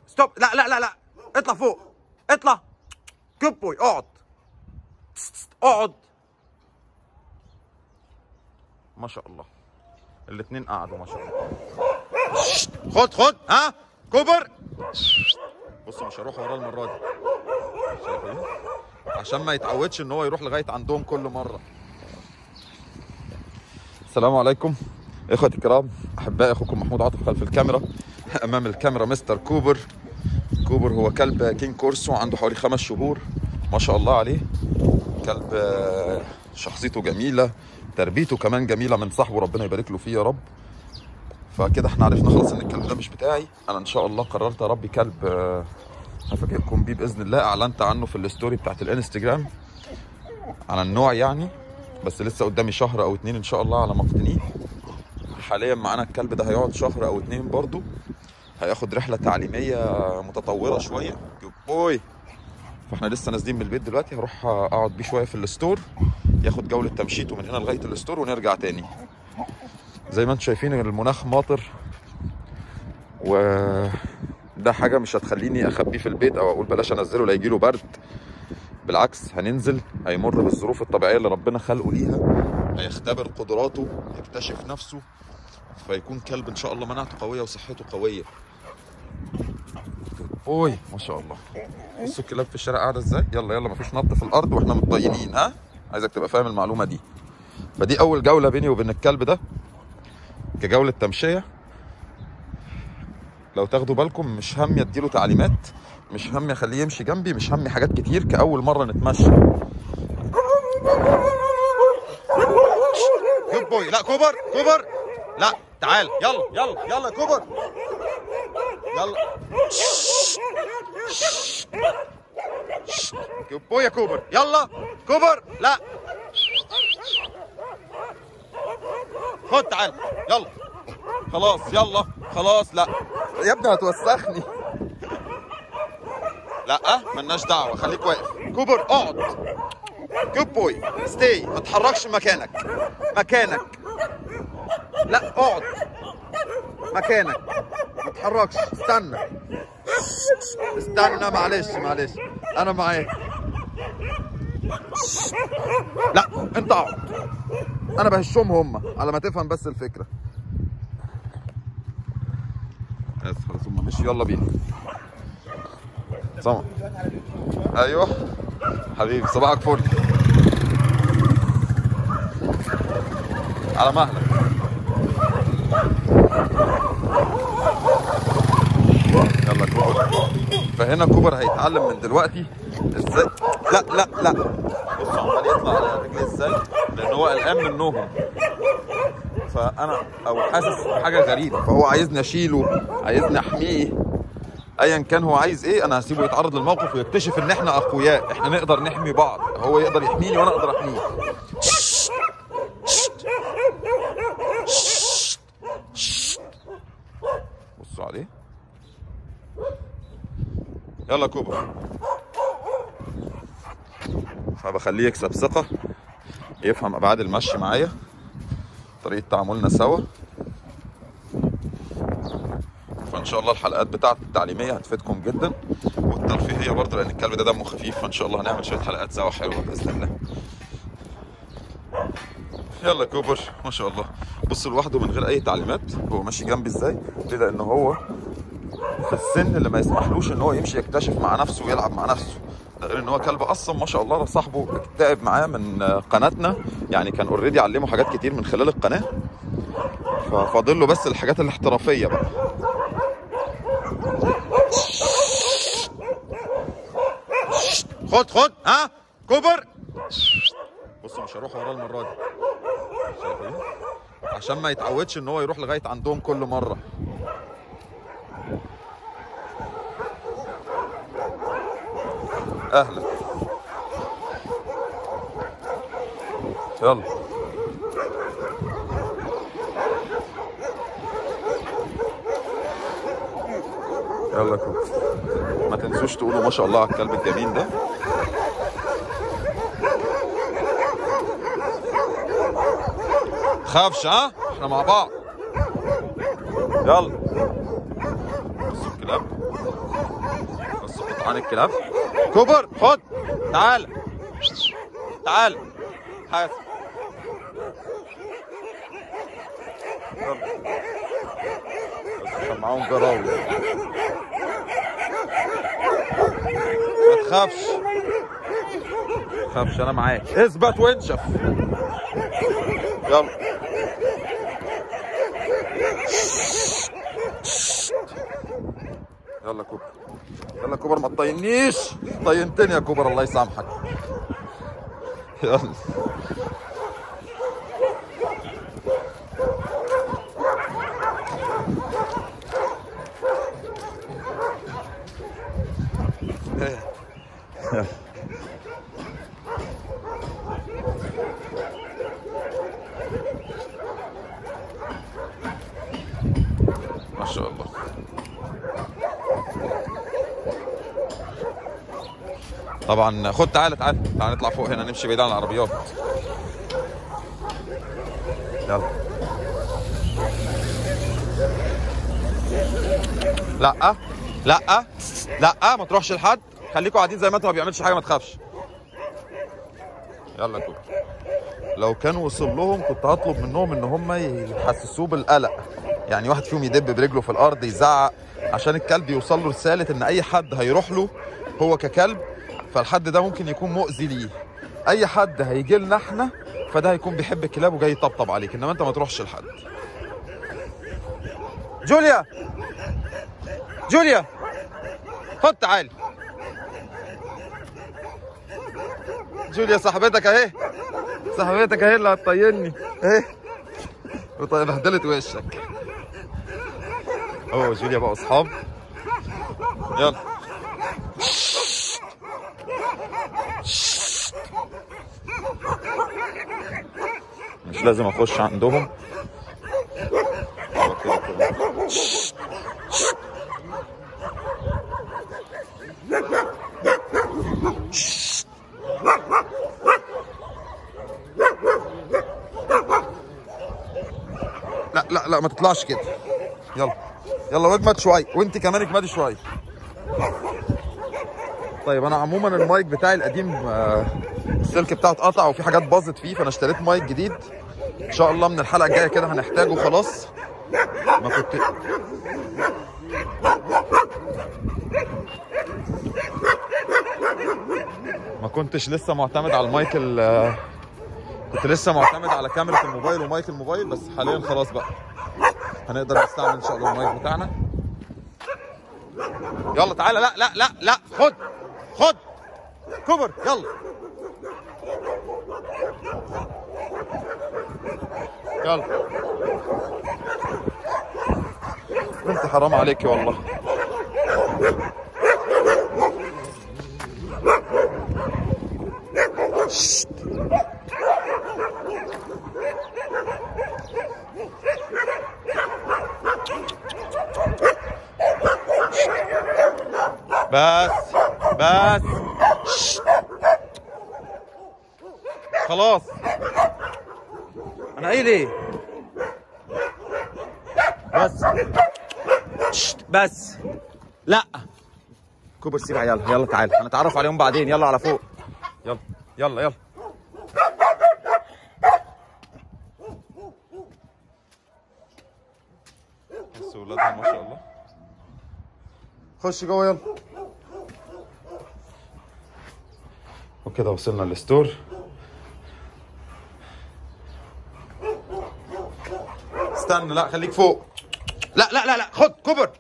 ستوب لا لا لا لا اطلع فوق اطلع جود بوي اقعد اقعد ما شاء الله الاثنين قعدوا ما شاء الله خد خد ها كوبر بصوا مش هروح وراه المره دي شايفين عشان ما يتعودش ان هو يروح لغايه عندهم كل مره السلام عليكم اخوتي الكرام احبائي اخوكم محمود عاطف خلف الكاميرا امام الكاميرا مستر كوبر كوبر هو كلب كينج كورسو عنده حوالي خمس شهور ما شاء الله عليه كلب آه، شخصيته جميله تربيته كمان جميله من صاحبه ربنا يبارك له فيه يا رب فكده احنا عرفنا خلاص ان الكلب ده مش بتاعي انا ان شاء الله قررت اربي كلب آه، هفاجئكم بيه باذن الله اعلنت عنه في الستوري بتاعت الانستجرام عن النوع يعني بس لسه قدامي شهر او اتنين ان شاء الله على ما اقتنيه حاليا معانا الكلب ده هيقعد شهر او اتنين برضو هياخد رحله تعليميه متطوره شويه جود بوي فاحنا لسه نازلين من البيت دلوقتي هروح اقعد بيه شويه في الستور ياخد جوله تمشيته من هنا لغايه الستور ونرجع تاني زي ما انتم شايفين المناخ ماطر و ده حاجه مش هتخليني اخبيه في البيت او اقول بلاش انزله لا يجيله برد بالعكس هننزل هيمر بالظروف الطبيعيه اللي ربنا خلقه ليها هيختبر قدراته يكتشف نفسه فيكون كلب ان شاء الله مناعته قويه وصحته قويه اوي ما شاء الله بصوا الكلاب في الشارع قاعده ازاي يلا يلا مفيش نط في الارض واحنا متطينين ها عايزك تبقى فاهم المعلومه دي فدي اول جوله بيني وبين الكلب ده كجوله تمشيه لو تاخدوا بالكم مش هم يديله تعليمات مش هم اخليه يمشي جنبي مش همي حاجات كتير كاول مره نتمشى جود بوي لا كوبر كوبر لا تعال يلا يلا يلا كوبر يلا جود بوي يا كوبر يلا كوبر لا خد تعال يلا خلاص يلا خلاص لا يا ابني هتوسخني لا ملناش دعوه خليك واقف كوبر اقعد جود بوي ستي ما تتحركش من مكانك مكانك لا اقعد مكانك ما تتحركش استنى استنى معلش معلش انا معاك لا انت اقعد انا بهشهم هم على ما تفهم بس الفكره بس خلاص هم مشي يلا بينا سما ايوه حبيبي صباحك فل على مهلك يلا كوبر فهنا كوبر هيتعلم من دلوقتي ازاي لا لا لا بص عمال يطلع على رجليه ازاي لان هو قلقان منهم فانا او حاسس بحاجه غريبه فهو عايزني اشيله عايزني احميه ايا كان هو عايز ايه انا هسيبه يتعرض للموقف ويكتشف ان احنا اقوياء احنا نقدر نحمي بعض هو يقدر يحميني وانا اقدر احميه بصوا عليه يلا كوبا فبخليه يكسب ثقة يفهم أبعاد المشي معايا طريقة تعاملنا سوا فان شاء الله الحلقات بتاعت التعليميه هتفيدكم جدا والترفيهيه برضه لان الكلب ده دمه خفيف فان شاء الله هنعمل شويه حلقات سوا حلوه باذن الله يلا كوبر ما شاء الله بص لوحده من غير اي تعليمات هو ماشي جنبي ازاي ليه لان هو في السن اللي ما يسمحلوش ان هو يمشي يكتشف مع نفسه ويلعب مع نفسه ده غير ان هو كلب اصلا ما شاء الله صاحبه تعب معاه من قناتنا يعني كان اوريدي علمه حاجات كتير من خلال القناه ففاضل له بس الحاجات الاحترافيه بقى خد خد ها كوبر بصوا مش هروح وراه المره دي شايفين عشان ما يتعودش ان هو يروح لغايه عندهم كل مره اهلا يلا يلا كوبر ما تنسوش تقولوا ما شاء الله على الكلب الجميل ده خافش ها احنا مع بعض يلا بصوا الكلاب عن الكلاب كوبر خد تعال تعال حاسب يلا. بس عشان معاهم جراوي ما تخافش ما تخافش انا معاك اثبت وانشف يلا يلا كوبر يلا كوبر ما تطينيش طينتني يا كوبر الله يسامحك يلا ما شاء الله طبعا خد تعالى تعالى تعالى نطلع فوق هنا نمشي بعيد عن العربيات يلا لا لا لا ما تروحش لحد خليكوا قاعدين زي ما انتوا ما بيعملش حاجه ما تخافش يلا كوبر لو كان وصل لهم كنت هطلب منهم ان هم يحسسوه بالقلق يعني واحد فيهم يدب برجله في الارض يزعق عشان الكلب يوصل له رساله ان اي حد هيروح له هو ككلب فالحد ده ممكن يكون مؤذي ليه اي حد هيجي لنا احنا فده هيكون بيحب الكلاب وجاي يطبطب عليك انما انت ما تروحش لحد جوليا جوليا خد تعالي جوليا صاحبتك اهي صاحبتك اهي اللي هتطيرني اهي وطيب بهدلت وشك اوه جوليا بقوا اصحاب يلا مش لازم اخش عندهم كده كده. لا لا لا ما تطلعش كده يلا يلا واجمد شويه وانت كمان اجمدي شويه طيب انا عموما المايك بتاعي القديم آه، السلك بتاعه اتقطع وفي حاجات باظت فيه فانا اشتريت مايك جديد ان شاء الله من الحلقه الجايه كده هنحتاجه خلاص ما كنت ما كنتش لسه معتمد على المايك ال كنت لسه معتمد على كاميرا الموبايل ومايك الموبايل بس حاليا خلاص بقى هنقدر نستعمل ان شاء الله المايك بتاعنا يلا تعالى لا لا لا لا خد خد كبر يلا يلا انت حرام عليك والله شت. بس بس شت. خلاص انا قايل ايه بس شت. بس لا كوبر سيب عيالها يلا تعال هنتعرف عليهم بعدين يلا على فوق يلا يلا يلا بس ولادها ما شاء الله خش جوه يلا وكده وصلنا للستور استنى لا خليك فوق لا لا لا لا خد كبر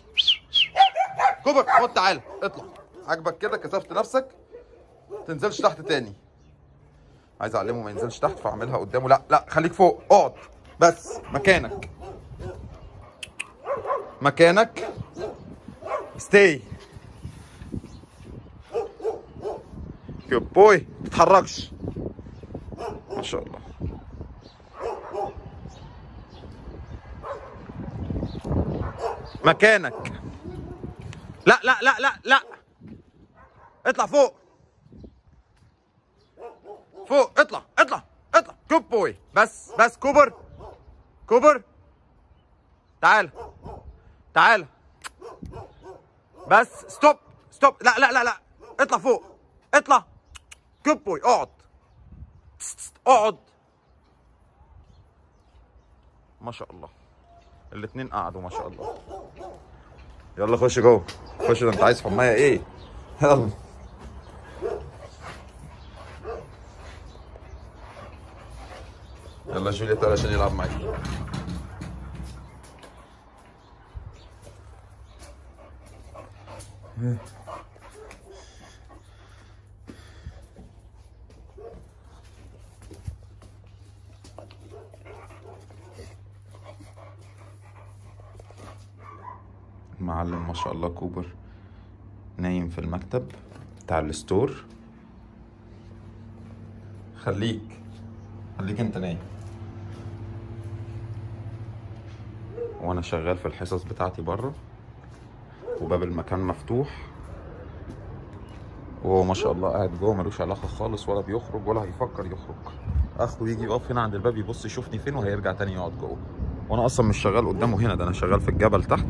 كبر خد تعالى اطلع عاجبك كده كسفت نفسك تنزلش تحت تاني عايز اعلمه ما ينزلش تحت فاعملها قدامه لا لا خليك فوق اقعد بس مكانك مكانك ستي جود بوي ما تتحركش ما شاء الله مكانك لا لا لا لا لا اطلع فوق فوق اطلع اطلع اطلع جود بوي بس بس كوبر كوبر تعال تعال بس ستوب ستوب لا لا لا لا اطلع فوق اطلع جود بوي اقعد تس- تس- اقعد ما شاء الله الاتنين قعدوا ما شاء الله يلا خش جوه خش ده انت عايز حمايه ايه يلا يلا جوليا تعالى عشان يلعب معاك المعلم ما شاء الله كوبر نايم في المكتب بتاع الستور خليك خليك انت نايم وانا شغال في الحصص بتاعتي بره وباب المكان مفتوح وهو ما شاء الله قاعد جوه ملوش علاقه خالص ولا بيخرج ولا هيفكر يخرج اخره يجي يقف هنا عند الباب يبص يشوفني فين وهيرجع تاني يقعد جوه وانا اصلا مش شغال قدامه هنا ده انا شغال في الجبل تحت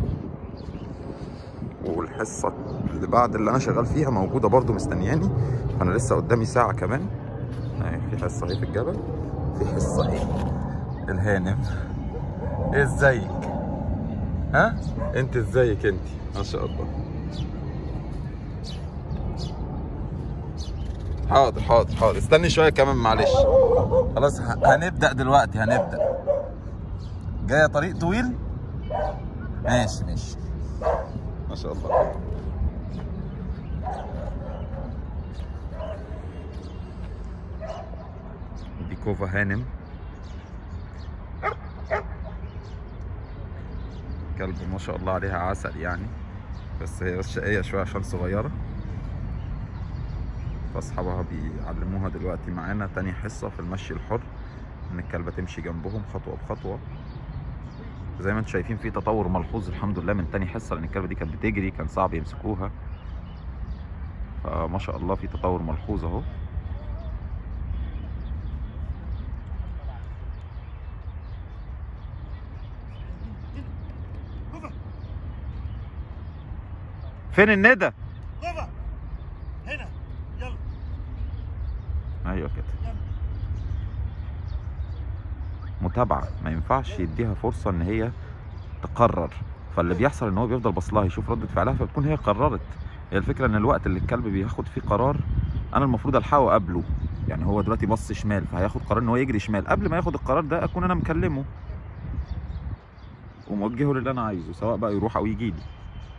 والحصه اللي بعد اللي انا شغال فيها موجوده برضو مستنياني فانا لسه قدامي ساعه كمان اهي في حصه اهي في الجبل في حصه ايه الهانم ازيك ها انت ازيك انت ما شاء الله حاضر حاضر حاضر استني شويه كمان معلش خلاص ه- هنبدا دلوقتي هنبدا جايه طريق طويل ماشي ماشي ما شاء الله دي كوفا هانم كلب ما شاء الله عليها عسل يعني بس هي بس شقية شوية عشان صغيرة فأصحابها بيعلموها دلوقتي معانا تاني حصة في المشي الحر إن الكلبة تمشي جنبهم خطوة بخطوة زي ما انتم شايفين في تطور ملحوظ الحمد لله من تاني حصة لأن الكلبة دي كانت بتجري كان صعب يمسكوها فما شاء الله في تطور ملحوظ أهو فين الندى؟ بابا هنا يلا ايوه كده متابعة ما ينفعش يديها فرصة ان هي تقرر فاللي بيحصل ان هو بيفضل بص لها يشوف ردة فعلها فبتكون هي قررت هي الفكرة ان الوقت اللي الكلب بياخد فيه قرار انا المفروض الحقه قبله يعني هو دلوقتي بص شمال فهياخد قرار ان هو يجري شمال قبل ما ياخد القرار ده اكون انا مكلمه وموجهه للي انا عايزه سواء بقى يروح او يجي لي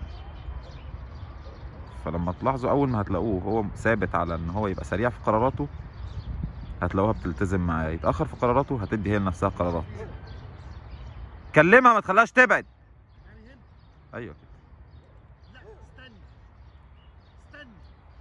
فلما تلاحظوا اول ما هتلاقوه هو ثابت على ان هو يبقى سريع في قراراته هتلاقوها بتلتزم معاه يتاخر في قراراته هتدي هي لنفسها قرارات كلمها ما تخليهاش تبعد يعني هنا ايوه لا استني استني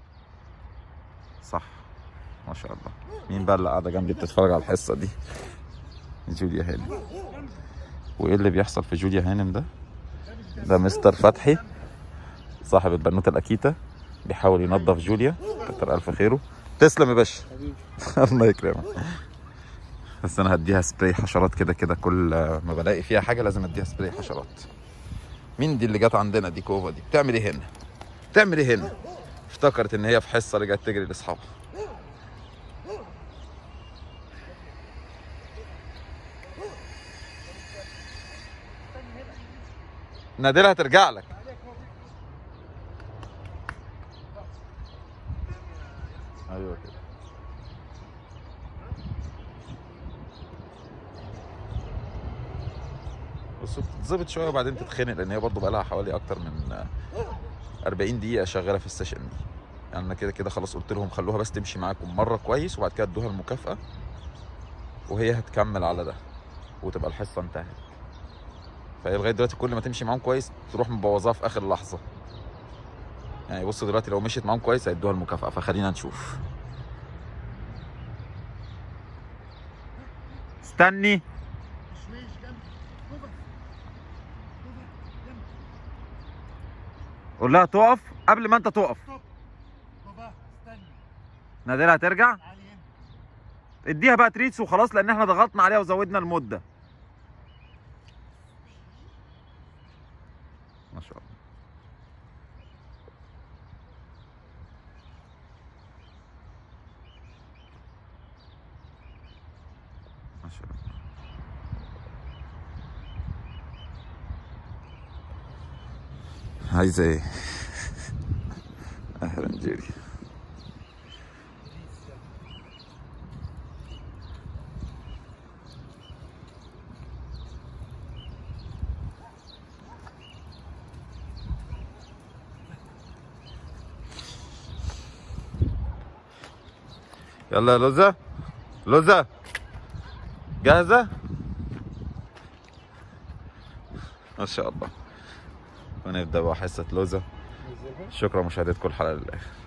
صح ما شاء الله مين بقى اللي قاعده جنبي بتتفرج على الحصه دي جوليا هانم وايه اللي بيحصل في جوليا هانم ده ده مستر فتحي صاحب البنوته الاكيتا بيحاول ينظف جوليا كتر الف خيره تسلم يا باشا الله يكرمك بس انا هديها سبراي حشرات كده كده كل ما بلاقي فيها حاجه لازم اديها سبراي حشرات مين دي اللي جت عندنا دي كوفا دي بتعمل ايه هنا بتعمل ايه هنا افتكرت ان هي في حصه رجعت تجري لاصحابها نادرة هترجع لك ايوه كده بس بتتظبط شويه وبعدين تتخنق لان هي برضه بقالها حوالي اكتر من 40 دقيقه شغاله في السيشن دي يعني انا كده كده خلاص قلت لهم خلوها بس تمشي معاكم مره كويس وبعد كده ادوها المكافاه وهي هتكمل على ده وتبقى الحصه انتهت فهي لغايه دلوقتي كل ما تمشي معاهم كويس تروح مبوظاها في اخر لحظه يعني بص دلوقتي لو مشيت معاهم كويس هيدوها المكافاه فخلينا نشوف استني مش ماشي جنبي بابا بابا جنبي قول لها تقف قبل ما انت تقف ستوب بابا استني نادرة هترجع تعالي هنا اديها بقى تريتس وخلاص لان احنا ضغطنا عليها وزودنا المده ما شاء الله عايزه ايه اهلا جيري يلا يا لوزة لوزة جاهزة؟ ما شاء الله ونبدأ بقى حصة لوزة شكرا مشاهدتكم الحلقة للآخر